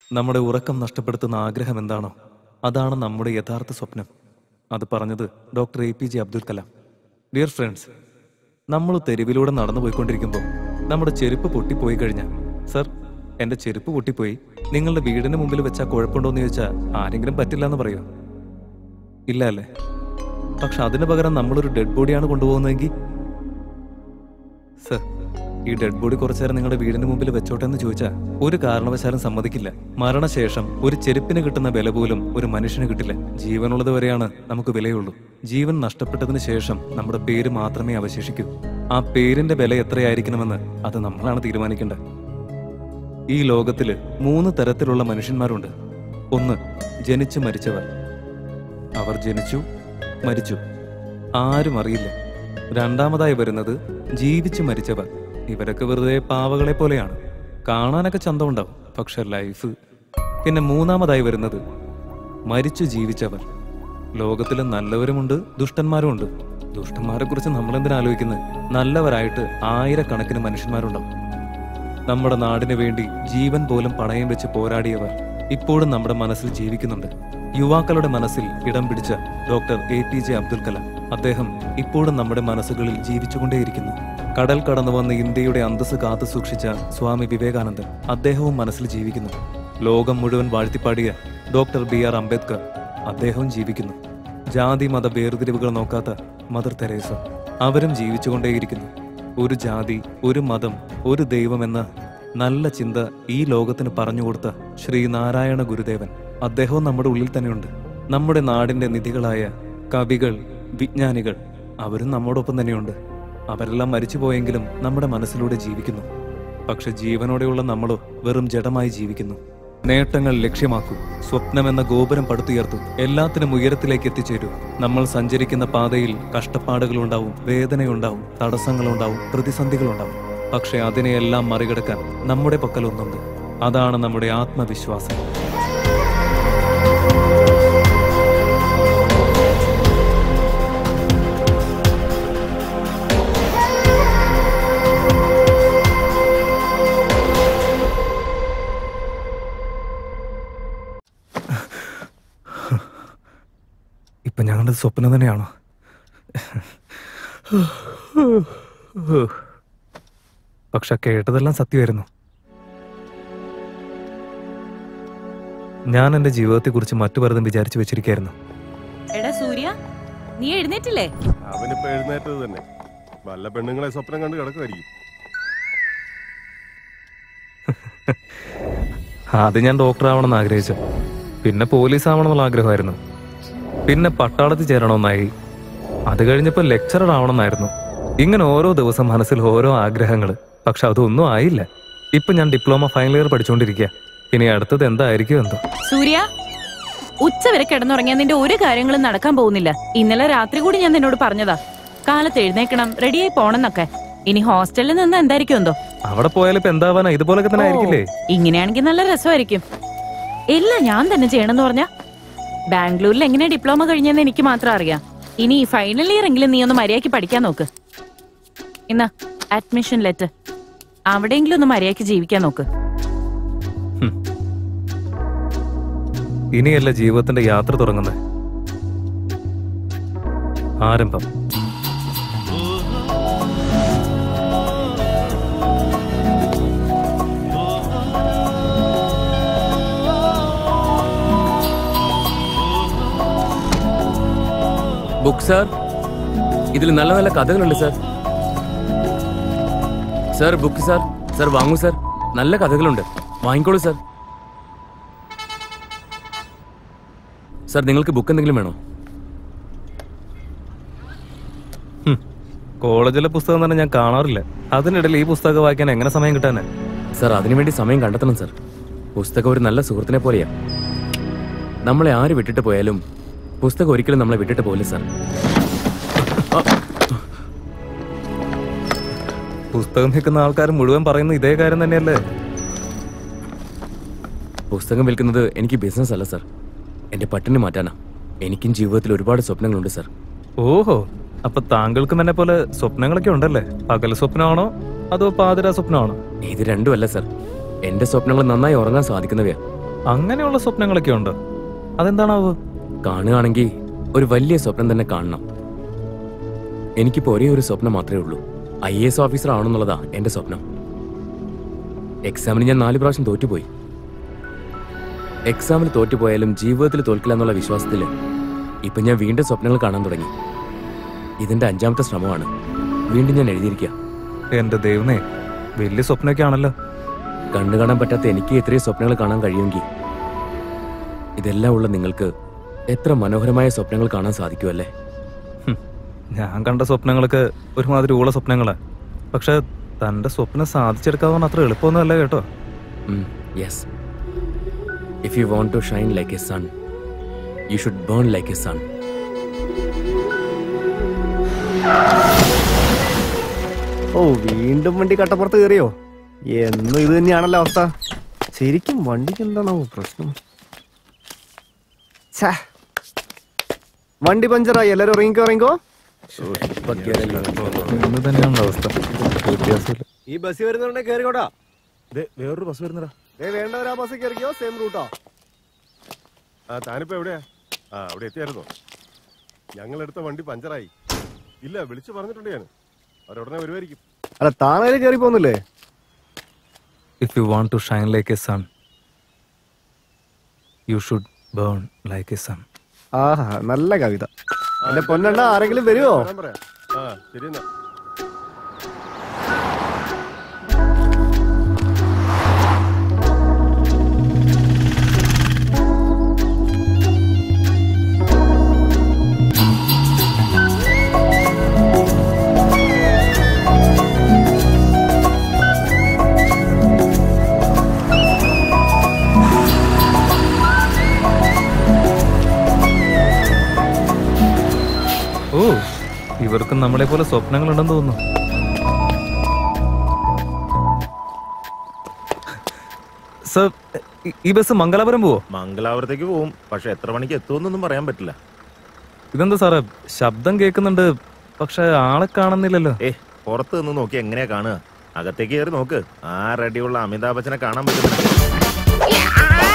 നമ്മുടെ ഉറക്കം നഷ്ടപ്പെടുത്തുന്ന ആഗ്രഹം എന്താണോ അതാണ് നമ്മുടെ യഥാർത്ഥ സ്വപ്നം അത് പറഞ്ഞത് doctor A P J Abdul Kalam dear friends നമ്മൾ തെരുവിലൂടെ നടന്നു പോയിക്കൊണ്ടിരിക്കുമ്പോൾ നമ്മുടെ ചെരുപ്പ് പൊട്ടിപ്പോയി കഴിഞ്ഞാൽ സർ എൻ്റെ ചെരുപ്പ് പൊട്ടിപ്പോയി നിങ്ങളുടെ വീടിന് മുമ്പിൽ വെച്ചാൽ കുഴപ്പമുണ്ടോ എന്ന് ചോദിച്ചാൽ ആരെങ്കിലും പറ്റില്ല എന്ന് പറയുമോ ഇല്ല അല്ലേ പക്ഷെ അതിന് പകരം നമ്മളൊരു ഡെഡ് ബോഡിയാണ് കൊണ്ടുപോകുന്നതെങ്കിൽ സർ ഈ ഡെഡ് ബോഡി കുറച്ചു നേരം നിങ്ങളുടെ വീടിന് മുമ്പിൽ വെച്ചോട്ടെ എന്ന് ചോദിച്ചാൽ ഒരു കാരണവശാലും സമ്മതിക്കില്ല മരണശേഷം ഒരു ചെരുപ്പിന് കിട്ടുന്ന വില പോലും ഒരു മനുഷ്യന് കിട്ടില്ല ജീവനുള്ളത് വരെയാണ് നമുക്ക് വിലയുള്ളൂ ജീവൻ നഷ്ടപ്പെട്ടതിന് ശേഷം നമ്മുടെ പേര് മാത്രമേ അവശേഷിക്കൂ ആ പേരിന്റെ വില എത്രയായിരിക്കണമെന്ന് അത് നമ്മളാണ് തീരുമാനിക്കേണ്ടത് ഈ ലോകത്തില് മൂന്ന് തരത്തിലുള്ള മനുഷ്യന്മാരുണ്ട് ഒന്ന് ജനിച്ചു മരിച്ചവർ അവർ ജനിച്ചു മരിച്ചു ആരും അറിയില്ല രണ്ടാമതായി വരുന്നത് ജീവിച്ചു മരിച്ചവർ ഇവരൊക്കെ വെറുതെ പാവകളെ പോലെയാണ് കാണാനൊക്കെ ചന്തമുണ്ടാവും പക്ഷെ ലൈഫ് പിന്നെ മൂന്നാമതായി വരുന്നത് മരിച്ചു ജീവിച്ചവർ ലോകത്തിൽ നല്ലവരുമുണ്ട് ദുഷ്ടന്മാരുമുണ്ട് ദുഷ്ടന്മാരെ കുറിച്ച് നമ്മൾ എന്തിനാ ആലോചിക്കുന്നത് നല്ലവരായിട്ട് ആയിരക്കണക്കിന് മനുഷ്യന്മാരുണ്ടാവും നമ്മുടെ നാടിന് വേണ്ടി ജീവൻ പോലും പണയം വെച്ച് പോരാടിയവർ ഇപ്പോഴും നമ്മുടെ മനസ്സിൽ ജീവിക്കുന്നുണ്ട് യുവാക്കളുടെ മനസ്സിൽ ഇടം പിടിച്ച doctor A P J Abdul Kalam അദ്ദേഹം ഇപ്പോഴും നമ്മുടെ മനസ്സുകളിൽ ജീവിച്ചുകൊണ്ടേയിരിക്കുന്നു കടൽ കടന്നു വന്ന് ഇന്ത്യയുടെ അന്തസ് കാത്തു സൂക്ഷിച്ച സ്വാമി വിവേകാനന്ദൻ അദ്ദേഹവും മനസ്സിൽ ജീവിക്കുന്നു ലോകം മുഴുവൻ വാഴ്ത്തിപ്പാടിയ ഡോക്ടർ ബി ആർ അംബേദ്കർ അദ്ദേഹവും ജീവിക്കുന്നു ജാതി മത വേർതിരിവുകൾ നോക്കാത്ത മദർ തെരേസ അവരും ജീവിച്ചുകൊണ്ടേയിരിക്കുന്നു ഒരു ജാതി ഒരു മതം ഒരു ദൈവം എന്ന നല്ല ചിന്ത ഈ ലോകത്തിന് പറഞ്ഞുകൊടുത്ത ശ്രീനാരായണ ഗുരുദേവൻ അദ്ദേഹവും നമ്മുടെ ഉള്ളിൽ തന്നെയുണ്ട് നമ്മുടെ നാടിന്റെ നിധികളായ കവികൾ വിജ്ഞാനികൾ അവരും നമ്മോടൊപ്പം തന്നെയുണ്ട് അവരെല്ലാം മരിച്ചുപോയെങ്കിലും നമ്മുടെ മനസ്സിലൂടെ ജീവിക്കുന്നു പക്ഷെ ജീവനോടെയുള്ള നമ്മളോ വെറും ജഡമായി ജീവിക്കുന്നു നേട്ടങ്ങൾ ലക്ഷ്യമാക്കൂ സ്വപ്നമെന്ന ഗോപുരം പടുത്തുയർത്തു എല്ലാത്തിനും ഉയരത്തിലേക്ക് എത്തിച്ചേരൂ നമ്മൾ സഞ്ചരിക്കുന്ന പാതയിൽ കഷ്ടപ്പാടുകളുണ്ടാവും വേദനയുണ്ടാവും തടസ്സങ്ങളുണ്ടാവും പ്രതിസന്ധികളുണ്ടാവും പക്ഷെ അതിനെയെല്ലാം മറികടക്കാൻ നമ്മുടെ പക്കൽ ഒന്നുണ്ട് അതാണ് നമ്മുടെ ആത്മവിശ്വാസം ഇപ്പൊ ഞങ്ങളുടെ സ്വപ്നം തന്നെയാണോ പക്ഷെ കേട്ടതെല്ലാം സത്യമായിരുന്നു ഞാൻ എന്റെ ജീവിതത്തെക്കുറിച്ച് മറ്റു പലതും വിചാരിച്ചു വെച്ചിരിക്കായിരുന്നു എടാ സൂര്യ നീ എഴുന്നേറ്റില്ലേ അവനിപ്പോ എഴുന്നേറ്റത് തന്നെ വല്ല പെണ്ണുങ്ങളെ സ്വപ്നം കണ്ട് കിടക്കുമായിരിക്കും ആദ്യം ഞാൻ ഡോക്ടർ ആവണമെന്ന് ആഗ്രഹിച്ചു പിന്നെ പോലീസ് ആവണമെന്നുള്ള ആഗ്രഹമായിരുന്നു പിന്നെ പട്ടാളത്തിൽ ചേരണമെന്നായി അത് കഴിഞ്ഞപ്പോൾ ലെക്ചറർ ആവണമെന്നായിരുന്നു ഇങ്ങനെ ഓരോ ദിവസം മനസ്സിൽ ഓരോ ആഗ്രഹങ്ങൾ പക്ഷെ അതൊന്നും ആയില്ല ഇപ്പൊ ഞാൻ ഡിപ്ലോമ ഫൈനൽ ഇയർ പഠിച്ചുകൊണ്ടിരിക്കുക ഇനി അടുത്തത് എന്തായിരിക്കും എന്തോ സൂര്യ ഉച്ച വരെ കിടന്നുറങ്ങിയാൽ നിന്റെ ഒരു കാര്യങ്ങളും നടക്കാൻ പോകുന്നില്ല ഇന്നലെ രാത്രി കൂടി ഞാൻ നിന്നോട് പറഞ്ഞതാ കാലത്ത് എഴുന്നേക്കണം റെഡിയായി പോണെന്നൊക്കെ ഇനി ഹോസ്റ്റലിൽ നിന്ന് എന്തായിരിക്കും എന്തോ അവിടെ പോയാൽ ഇപ്പൊ എന്താവാനാ ഇതുപോലൊക്കെ തന്നെ ആയിരിക്കില്ലേ ഇങ്ങനെയാണെങ്കിൽ നല്ല രസമായിരിക്കും എല്ലാം ഞാൻ തന്നെ ചെയ്യണമെന്ന് പറഞ്ഞ ബാംഗ്ലൂരിൽ എങ്ങനെ ഡിപ്ലോമ കഴിഞ്ഞെന്ന് എനിക്ക് മാത്രം അറിയാം ഇനി ഫൈനൽ ഇയർ എങ്കിലും നീ ഒന്ന് മര്യാദയ്ക്ക് പഠിക്കാൻ നോക്ക് ഇന്നാ അഡ്മിഷൻ ലെറ്റർ അവിടെയെങ്കിലും ഒന്ന് മര്യാദയ്ക്ക് ജീവിക്കാൻ നോക്ക് ഇനിയല്ല ജീവിതത്തിന്റെ യാത്ര തുടങ്ങുന്നത് ആരംഭം ബുക്ക് സാർ ഇതിൽ നല്ല നല്ല കഥകളുണ്ട് sir sir book sir sir വാങ്ങൂ സാർ നല്ല കഥകളുണ്ട് വാങ്ങിക്കോളൂ സാർ സാർ നിങ്ങൾക്ക് ബുക്ക് എന്തെങ്കിലും വേണോ കോളേജിലെ പുസ്തകം തന്നെ ഞാൻ കാണാറില്ല അതിനിടയിൽ ഈ പുസ്തകം വായിക്കാൻ എങ്ങനെ സമയം കിട്ടാനാ സാർ അതിനുവേണ്ടി സമയം കണ്ടെത്തണം സാർ പുസ്തകം ഒരു നല്ല സുഹൃത്തിനെ പോലെയാ നമ്മളെ ആര് വിട്ടിട്ട് പോയാലും പുസ്തകം ഒരിക്കലും നമ്മളെ വിട്ടിട്ട് പോകില്ല സാർ പുസ്തകം വിൽക്കുന്ന ആൾക്കാർ മുഴുവൻ പറയുന്ന ഇതേ കാര്യം തന്നെയല്ലേ പുസ്തകം വിൽക്കുന്നത് എനിക്ക് ബിസിനസ് അല്ല സാർ എൻ്റെ പട്ടിണി മാറ്റാനാ എനിക്കും ജീവിതത്തിൽ ഒരുപാട് സ്വപ്നങ്ങളുണ്ട് സാർ ഓഹോ അപ്പൊ താങ്കൾക്കും എന്നെ പോലെ സ്വപ്നങ്ങളൊക്കെ ഉണ്ടല്ലേ പകൽ സ്വപ്നമാണോ അതോ പാതിര സ്വപ്നമാണോ ഇത് രണ്ടുമല്ല സാർ എൻ്റെ സ്വപ്നങ്ങൾ നന്നായി ഉറങ്ങാൻ സാധിക്കുന്നവയാ അങ്ങനെയുള്ള സ്വപ്നങ്ങളൊക്കെ ഉണ്ട് അതെന്താണാവോ കാണുകയാണെങ്കിൽ ഒരു വലിയ സ്വപ്നം തന്നെ കാണണം എനിക്കിപ്പോൾ ഒരേ ഒരു സ്വപ്നം മാത്രമേ ഉള്ളൂ ഐ എസ് ഓഫീസർ ആണെന്നുള്ളതാ എന്റെ സ്വപ്നം എക്സാമിന് ഞാൻ നാല് പ്രാവശ്യം തോറ്റുപോയി എക്സാമിന് തോറ്റുപോയാലും ജീവിതത്തിൽ തോൽക്കില്ല എന്നുള്ള വിശ്വാസത്തിൽ ഇപ്പൊ ഞാൻ വീണ്ടും സ്വപ്നങ്ങൾ കാണാൻ തുടങ്ങി ഇതിന്റെ അഞ്ചാമത്തെ ശ്രമമാണ് വീണ്ടും ഞാൻ എഴുതിയിരിക്കുക എന്റെ ദൈവമേ വലിയ സ്വപ്നമൊക്കെ ആണല്ലോ കണ്ണു കാണാൻ പറ്റാത്ത എനിക്ക് ഇത്രയും സ്വപ്നങ്ങൾ കാണാൻ കഴിയുമെങ്കിൽ ഇതെല്ലാം ഉള്ള നിങ്ങൾക്ക് എത്ര മനോഹരമായ സ്വപ്നങ്ങൾ കാണാൻ സാധിക്കുമല്ലേ ഹും, ഞാൻ കണ്ട സ്വപ്നങ്ങളൊക്കെ ഒരുമാതിരി ഊള സ്വപ്നങ്ങളാ പക്ഷെ തന്റെ സ്വപ്നം സാധിച്ചെടുക്കാവുന്ന അത്ര എളുപ്പമൊന്നുമല്ല കേട്ടോ yes if you want to shine like a sun you should burn like a sun ഓ വീണ്ടും വണ്ടി കട്ടപ്പുറത്ത് കയറിയോ എന്നും ഇത് തന്നെയാണല്ലോ അവസ്ഥ ശരിക്കും വണ്ടിക്ക് എന്താണോ പ്രശ്നം ഛേ. വണ്ടി പഞ്ചറായി എല്ലാരും ഇറങ്ങിക്കോ ഇറങ്ങിക്കോ ഇന്ന് തന്നെയാണ് അവസ്ഥ വ്യത്യാസമില്ല ഈ ബസ് വരുന്നുണ്ടെ കയറിക്കോട്ടാ ദേ, വേറൊരു ബസ് വരുന്നടാ ഏ വേണ്ടവരാ ബസ് കയറിക്കോ സെയിം റൂട്ടോ ആ താനിപ്പോ എവിടെയാ ആ അവിടെ എത്തിയായിരുന്നോ ഞങ്ങളെടുത്ത വണ്ടി പഞ്ചറായി ഇല്ല വിളിച്ചു പറഞ്ഞിട്ടുണ്ട് ഞാൻ അവരുടനെ വരുമായിരിക്കും അല്ല താനേലും കയറി പോന്നില്ലേ if you want to shine like a sun you should burn like a sun ആഹാ നല്ല കവിത എന്റെ പൊന്നെണ്ണ ആരെങ്കിലും വരുമോ വരാൻ പറയാം ആ ശരി എന്നാ ഓ ഇവർക്കും നമ്മളെ പോലെ സ്വപ്നങ്ങളുണ്ടെന്ന് തോന്നുന്നു സർ ഈ- ഈ ബസ് മംഗലാപുരം പോവോ മംഗലാപുരത്തേക്ക് പോവും പക്ഷെ എത്ര മണിക്ക് എത്തുമെന്നൊന്നും പറയാൻ പറ്റില്ല ഇതെന്താ സാറേ ശബ്ദം കേൾക്കുന്നുണ്ട് പക്ഷെ ആളെ കാണുന്നില്ലല്ലോ ഏ പുറത്ത് നിന്ന് നോക്കി എങ്ങനെയാ കാണുക അകത്തേക്ക് കയറി നോക്ക് ആ റെഡിയുള്ള അമിതാഭ് ബച്ചനെ കാണാൻ പറ്റും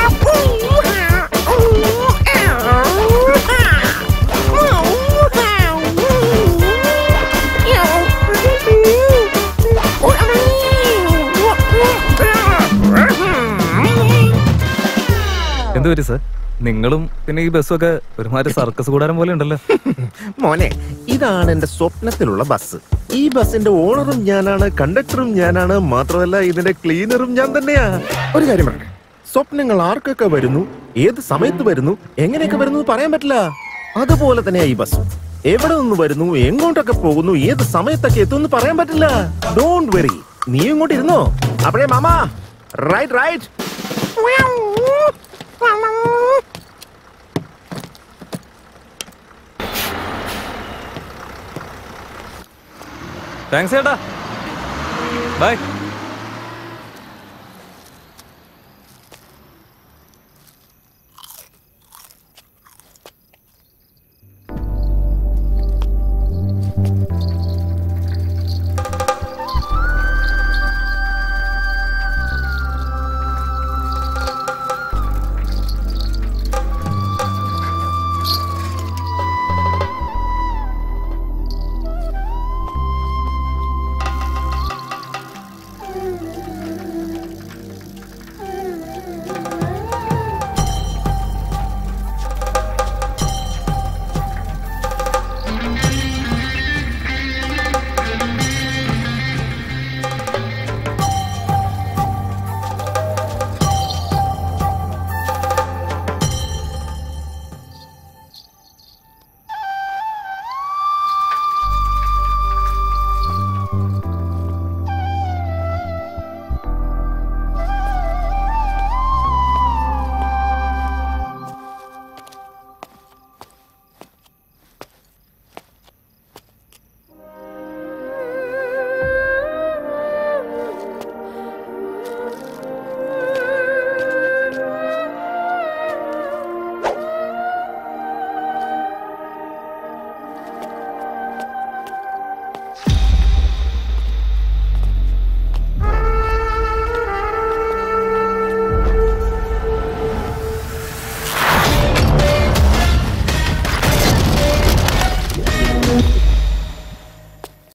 എന്ത് പറ്റി സർ നിങ്ങളും പിന്നെ ഈ ബസ്സൊക്കെ ഒരുമാതിരി സർക്കസ് കൂടാരം പോലെ ഉണ്ടല്ലോ മോനെ ഇതാണ് എന്റെ സ്വപ്നത്തിലുള്ള ബസ് ഈ ബസിന്റെ ഓണറും ഞാനാണ് കണ്ടക്ടറും ഞാനാണ് മാത്രമല്ല ഇതിന്റെ ക്ലീനറും ഞാൻ തന്നെയാ ഒരു കാര്യം പറയട്ടെ സ്വപ്നങ്ങൾ ആർക്കൊക്കെ വരുന്നു ഏത് സമയത്ത് വരുന്നു എങ്ങനെയൊക്കെ വരുന്നു എന്ന് പറയാൻ പറ്റില്ല അതുപോലെ തന്നെയാ ഈ ബസ് എവിടെ നിന്ന് വരുന്നു എങ്ങോട്ടൊക്കെ പോകുന്നു ഏത് സമയത്തൊക്കെ എത്തുമെന്ന് പറയാൻ പറ്റില്ല ഡോണ്ട് വെറി നീ ഇങ്ങോട്ട് ഇരുന്നോ അപ്പഴേ മാമാ റൈറ്റ് റൈറ്റ് താങ്ക്സ് ചേട്ടാ ബൈ ആ